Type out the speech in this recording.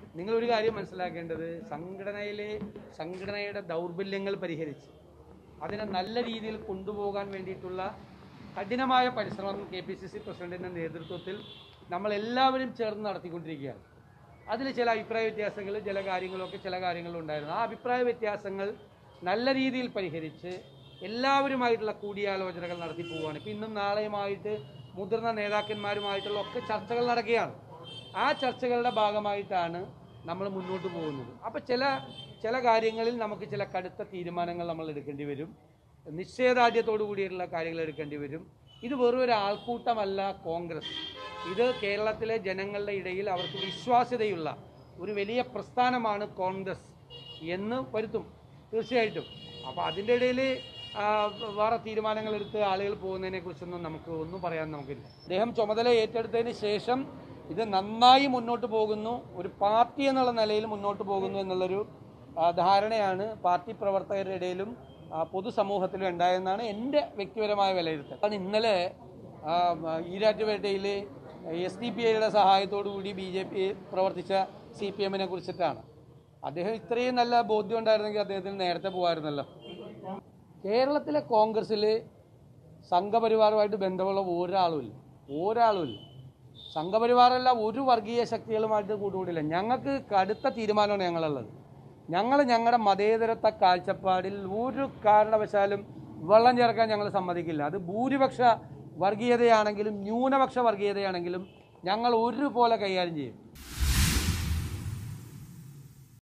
നിങ്ങളൊരു കാര്യം മനസ്സിലാക്കേണ്ടത് സംഘടനയിലെ സംഘടനയുടെ ദൗർബല്യങ്ങൾ പരിഹരിച്ച് അതിനെ നല്ല രീതിയിൽ കൊണ്ടുപോകാൻ വേണ്ടിയിട്ടുള്ള കഠിനമായ പരിശ്രമം കെ പി സി സി പ്രസിഡന്റിൻ്റെ നേതൃത്വത്തിൽ നമ്മൾ എല്ലാവരും ചേർന്ന് നടത്തിക്കൊണ്ടിരിക്കുകയാണ് അതിൽ ചില അഭിപ്രായ വ്യത്യാസങ്ങൾ ചില കാര്യങ്ങളൊക്കെ ചില കാര്യങ്ങളുണ്ടായിരുന്നു ആ അഭിപ്രായ വ്യത്യാസങ്ങൾ നല്ല രീതിയിൽ പരിഹരിച്ച് എല്ലാവരുമായിട്ടുള്ള കൂടിയാലോചനകൾ നടത്തി പോവുകയാണ് ഇപ്പം ഇന്നും നാളെയുമായിട്ട് മുതിർന്ന നേതാക്കന്മാരുമായിട്ടുള്ള ഒക്കെ ചർച്ചകൾ നടക്കുകയാണ് ആ ചർച്ചകളുടെ ഭാഗമായിട്ടാണ് നമ്മൾ മുന്നോട്ട് പോകുന്നത് അപ്പോൾ ചില ചില കാര്യങ്ങളിൽ നമുക്ക് ചില കടുത്ത തീരുമാനങ്ങൾ നമ്മൾ എടുക്കേണ്ടി വരും നിശ്ചയദാർഢ്യത്തോടു കൂടിയിട്ടുള്ള കാര്യങ്ങൾ എടുക്കേണ്ടി വരും ഇത് വെറും ഒരു ആൾക്കൂട്ടമല്ല കോൺഗ്രസ് ഇത് കേരളത്തിലെ ജനങ്ങളുടെ ഇടയിൽ അവർക്ക് വിശ്വാസ്യതയുള്ള ഒരു വലിയ പ്രസ്ഥാനമാണ് കോൺഗ്രസ് എന്ന് വരുത്തും തീർച്ചയായിട്ടും അപ്പോൾ അതിൻ്റെ ഇടയിൽ വേറെ തീരുമാനങ്ങൾ എടുത്ത് ആളുകൾ പോകുന്നതിനെ കുറിച്ചൊന്നും നമുക്ക് ഒന്നും പറയാൻ നമുക്കില്ല അദ്ദേഹം ചുമതല ഏറ്റെടുത്തതിന് ശേഷം ഇത് നന്നായി മുന്നോട്ട് പോകുന്നു ഒരു പാർട്ടി എന്നുള്ള നിലയിൽ മുന്നോട്ട് പോകുന്നു എന്നുള്ളൊരു ആ, ധാരണയാണ് പാർട്ടി പ്രവർത്തകരുടെ ഇടയിലും ആ, പൊതുസമൂഹത്തിലും ഉണ്ടായെന്നാണ് എൻ്റെ വ്യക്തിപരമായ വിലയിരുത്തൽ അത് ഇന്നലെ ആ, ഈരാറ്റുപേട്ടയിൽ എസ് ഡി പി ഐയുടെ സഹായത്തോടു കൂടി ബി ജെ പി പ്രവർത്തിച്ച സി പി എമ്മിനെ കുറിച്ചിട്ടാണ് അദ്ദേഹം ഇത്രയും നല്ല ബോധ്യം ഉണ്ടായിരുന്നെങ്കിൽ അദ്ദേഹത്തിന് നേരത്തെ പോകുമായിരുന്നല്ലോ കേരളത്തിലെ കോൺഗ്രസ്സിൽ സംഘപരിവാറുമായിട്ട് ബന്ധമുള്ള ഒരാളുമില്ല ഒരാളുമില്ല സംഘപരിവാറല്ല ഒരു വർഗീയ ശക്തികളുമായിട്ട് കൂട്ടുകൂടില്ല ഞങ്ങൾക്ക് കടുത്ത തീരുമാനമാണ് ഞങ്ങളുള്ളത് ഞങ്ങൾ ഞങ്ങളുടെ മതേതരത്വ കാഴ്ചപ്പാടിൽ ഒരു കാരണവശാലും വെള്ളം ചേർക്കാൻ ഞങ്ങൾ സമ്മതിക്കില്ല അത് ഭൂരിപക്ഷ വർഗീയതയാണെങ്കിലും ന്യൂനപക്ഷ വർഗീയതയാണെങ്കിലും ഞങ്ങൾ ഒരുപോലെ കൈകാര്യം ചെയ്യും